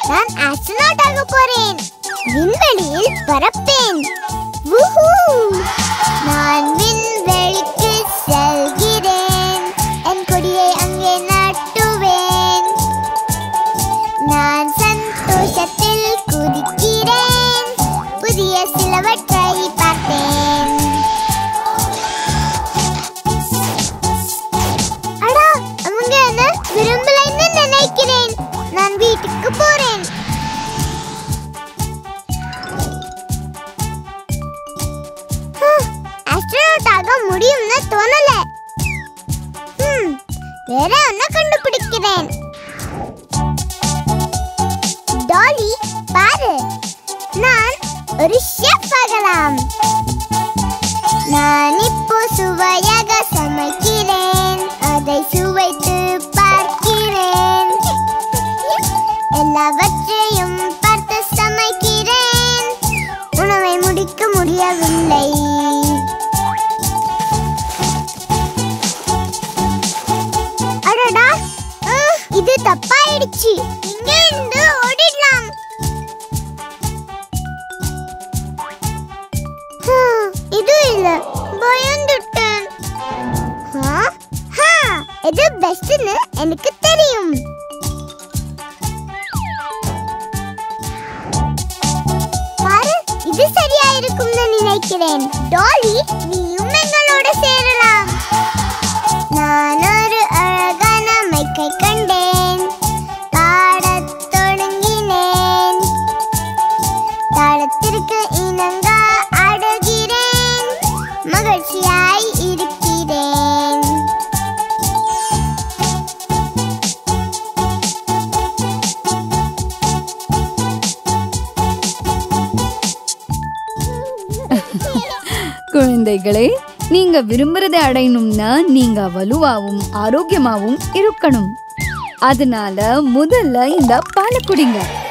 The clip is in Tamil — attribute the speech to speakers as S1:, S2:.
S1: நான் ஆஸ்ட்ரோநாட் ஆக போறேன் விண்வெளியில் பறப்பேன் வூஹூ நான் விண்வெளிக்கு செல்கிறேன் என் கொடியை அங்கே நாட்டுவேன் நான் சந்தோஷத்தில் குதிக்கிறேன் புதிய சிலவற்றை பார்த்தேன் அடா அவங்க என்ன விரும்பலைன்னு நினைக்கிறேன் நான் வீட்டுக்கு போறேன் ஆஸ்ட்ரோநாட் ஆக முடியும்னு தோணல ஹம், வேற என்ன கண்டுபிடிக்கிறேன் டாலி பாரு நான் ஒரு ஷெஃப் ஆகலாம் நான் இப்போ சுவையாக சமைக்கிறேன் அதை சுவைத்து பார்க்கிறேன் எல்லாவற்றையும் பார்த்து சமைக்கிறேன் உணவை முடிக்க முடியவில்லை அடடா அஹ், இது தப்பாயிடுச்சு இங்க இருந்து ஓடிடலாம் ஹம், இது இல்ல பயந்துட்டேன் ஹா? ஹா, எது பெஸ்ட்னு எனக்கு தெரியும் பாரு இது சரியா இருக்கும்னு நினைக்கிறேன் டாலி நீயும் எங்களோட சேரலாம் நான் ஒரு அழகான மைக்கை கண்டேன் பாடத் தொடங்கினேன் தாளத்திற்கு இணங்க ஆடுகிறேன் மகிழ்ச்சியாய் இருக்கிறேன்
S2: குழந்தைகளே நீங்க விரும்புறதை அடையணும்னா நீங்க வலுவாவும் ஆரோக்கியமாவும் இருக்கணும் அதனால முதல்ல இந்த பாலை குடிங்க